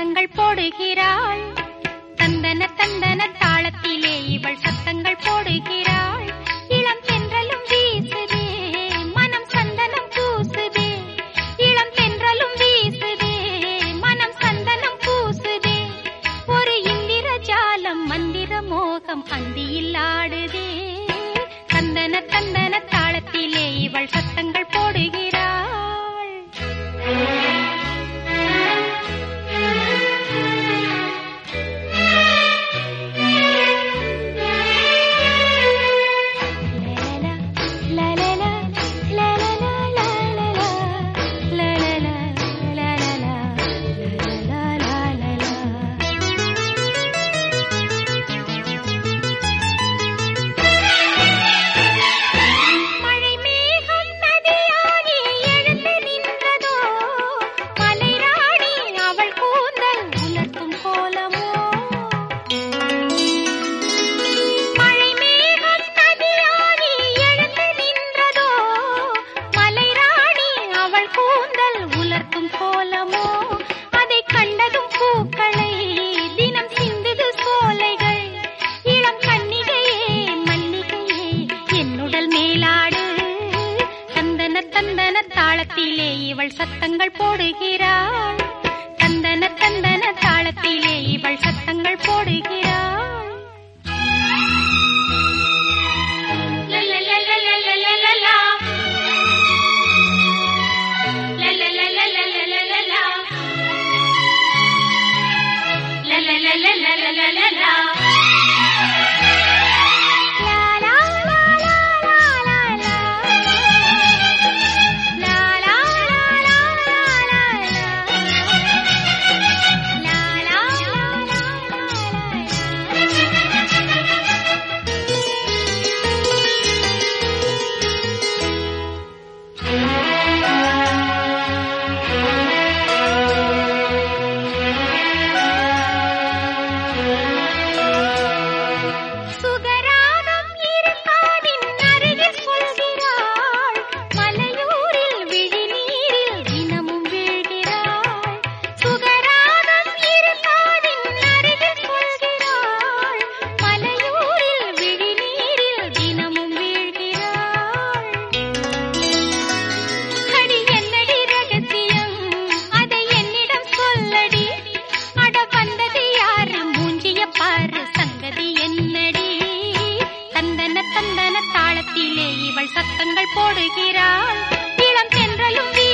சத்தங்கள் போடுகிறாள் தந்தன தந்தன தாளத்திலே இவள் சத்தங்கள் போடுகிறாள் இளம் தென்றலும் வீசுதே மனம் சந்தனம் பூசுதே இளம் தென்றலும் வீசுதே மனம் சந்தனம் பூசுதே ஒரு இந்திர ஜாலம் மந்திர மோகம் அந்தியில் ஆடுதே தந்தன தந்தன தாளத்திலே இவள் சத்தங்கள் போடுகிறாள் மழை மேகம் நதியாகி எழுந்து நின்றதோ மலைராணி அவள் கூந்தல் உலர்த்தும் கோலமோ மழை மேகம் நதியாகி எழுந்து நின்றதோ மலைராணி அவள் கூந்தல் உலர்த்தும் கோலமோ அதை கண்டதும் பூக்களை தினம் சிந்துது சோலைகள் இளம் கன்னிகையே மல்லிகையே என்னுடல் மேலாடு தந்தன தந்தன தாளத்திலே இவள் சத்தங்கள் போடுகிறாள் தந்தன தந்தன தாளத்திலே இவள் சத்தங்கள் போடுகிறாள் லலலலலலலலலா. லலலலலலலலலா. லலலலலலலலலா. லா லா லா லா லா லா லா. லா லா லா லா லா லா லா. லா லா லா சுகராகம் இருக்காதின் அருகில் சொல்கிறாள் மலையூரில் விழிநீரில் தினமும் வீழ்கிறாள் சுகராகம் இருக்காதின் அருகில் சொல்கிறாள் மலையூரில் விழிநீரில் தினமும் வீழ்கிறாள் அடி என்னடி ரகசியம் அதை என்னிடம் சொல்லடி அட வந்தது யாரு மூஞ்சிய பாரு சங்கதி என்னடி தந்தன தந்தன தாளத்திலே இவள் சத்தங்கள் போடுகிறாள் இளம் தென்றலும் வீசுதே